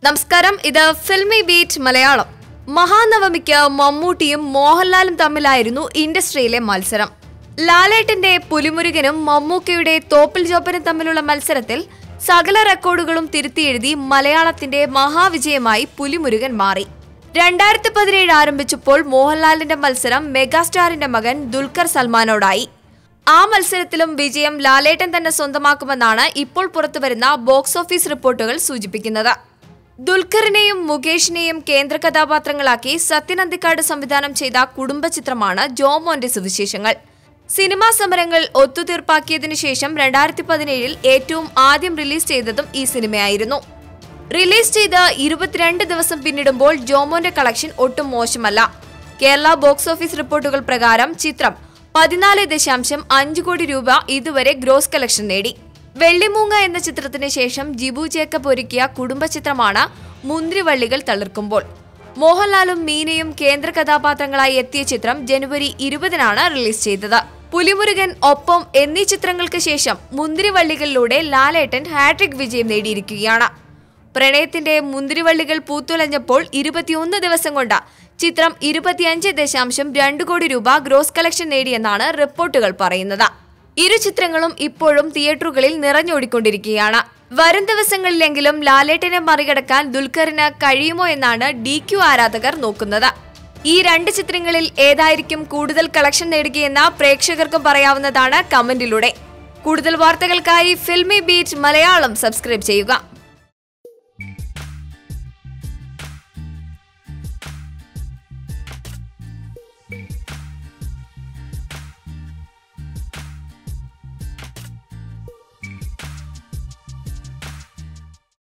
നമസ്കാരം ഇത് filmy beat Malayalam മഹാനവമിക്ക് മമ്മൂട്ടിയും മോഹൻലാലും തമ്മിലായിരുന്നു ഇൻഡസ്ട്രിയിലെ മത്സരം ലാലേട്ടന്റെ പുലിമുരുകനും മമ്മൂക്കയുടെ തോപ്പിൽ ജോപ്പനും തമ്മിലുള്ള മത്സരത്തിൽ സകല റെക്കോർഡുകളും തിരുത്തിയെഴുതി മലയാളത്തിന്റെ മഹാവിജയമായി പുലിമുരുകൻ മാറി രണ്ടായിരത്തി പതിനേഴ് ആരംഭിച്ചപ്പോൾ മോഹൻലാലിന്റെ മത്സരം മെഗാസ്റ്റാറിന്റെ മകൻ ദുൽഖർ സൽമാനോടായി ആ മത്സരത്തിലും വിജയം ലാലേട്ടൻ തന്നെ സ്വന്തമാക്കുമെന്നാണ് ഇപ്പോൾ പുറത്തുവരുന്ന ബോക്സ് ഓഫീസ് റിപ്പോർട്ടുകൾ സൂചിപ്പിക്കുന്നത് ദുൽഖറിനെയും മുകേഷിനെയും കേന്ദ്ര കഥാപാത്രങ്ങളാക്കി സത്യൻ അന്തിക്കാട് സംവിധാനം ചെയ്ത കുടുംബ ചിത്രമാണ് ജോമോന്റെ സുവിശേഷങ്ങൾ സിനിമാ സമരങ്ങൾ ഒത്തുതീർപ്പാക്കിയതിനു ശേഷം രണ്ടായിരത്തി പതിനേഴിൽ ഏറ്റവും ആദ്യം റിലീസ് ചെയ്തതും ഈ സിനിമയായിരുന്നു റിലീസ് ചെയ്ത് ഇരുപത്തിരണ്ട് ദിവസം പിന്നിടുമ്പോൾ ജോമോന്റെ കളക്ഷൻ ഒട്ടും മോശമല്ല കേരള ബോക്സ് ഓഫീസ് റിപ്പോർട്ടുകൾ പ്രകാരം ചിത്രം പതിനാല് ദശാംശം അഞ്ച് കോടി രൂപ ഇതുവരെ ഗ്രോസ് കളക്ഷൻ നേടി വെള്ളിമൂങ്ങ എന്ന ചിത്രത്തിന് ശേഷം ജിബു ജേക്കബ് ഒരുക്കിയ കുടുംബ ചിത്രമാണ് മുന്തിരിവള്ളികൾ തളിർക്കുമ്പോൾ മോഹൻലാലും മീനയും കേന്ദ്ര കഥാപാത്രങ്ങളായി എത്തിയ ചിത്രം ജനുവരി ഇരുപതിനാണ് റിലീസ് ചെയ്തത് പുലിമുരുകൻ ഒപ്പം എന്നീ ചിത്രങ്ങൾക്ക് ശേഷം മുന്തിരിവള്ളികളിലൂടെ ലാലേട്ടൻ ഹാട്രിക് വിജയം നേടിയിരിക്കുകയാണ് പ്രണയത്തിന്റെ മുന്തിരിവള്ളികൾ പൂത്തുലഞ്ഞപ്പോൾ ഇരുപത്തിയൊന്ന് ദിവസം കൊണ്ട് ചിത്രം ഇരുപത്തിയഞ്ച് ദശാംശം രണ്ട് കോടി രൂപ ഗ്രോസ് കളക്ഷൻ നേടിയെന്നാണ് റിപ്പോർട്ടുകൾ പറയുന്നത് ഇരു ചിത്രങ്ങളും ഇപ്പോഴും തിയേറ്ററുകളിൽ നിറഞ്ഞോടിക്കൊണ്ടിരിക്കുകയാണ് വരും ദിവസങ്ങളിലെങ്കിലും ലാലേട്ടനെ മറികടക്കാൻ ദുൽഖറിന് കഴിയുമോ എന്നാണ് ഡി ക്യു ആരാധകർ നോക്കുന്നത് ഈ രണ്ട് ചിത്രങ്ങളിൽ ഏതായിരിക്കും കൂടുതൽ കളക്ഷൻ നേടുകയെന്ന് പ്രേക്ഷകർക്കും പറയാവുന്നതാണ് കമന്റിലൂടെ കൂടുതൽ വാർത്തകൾക്കായി ഫിൽമി ബീറ്റ് മലയാളം സബ്സ്ക്രൈബ് ചെയ്യുക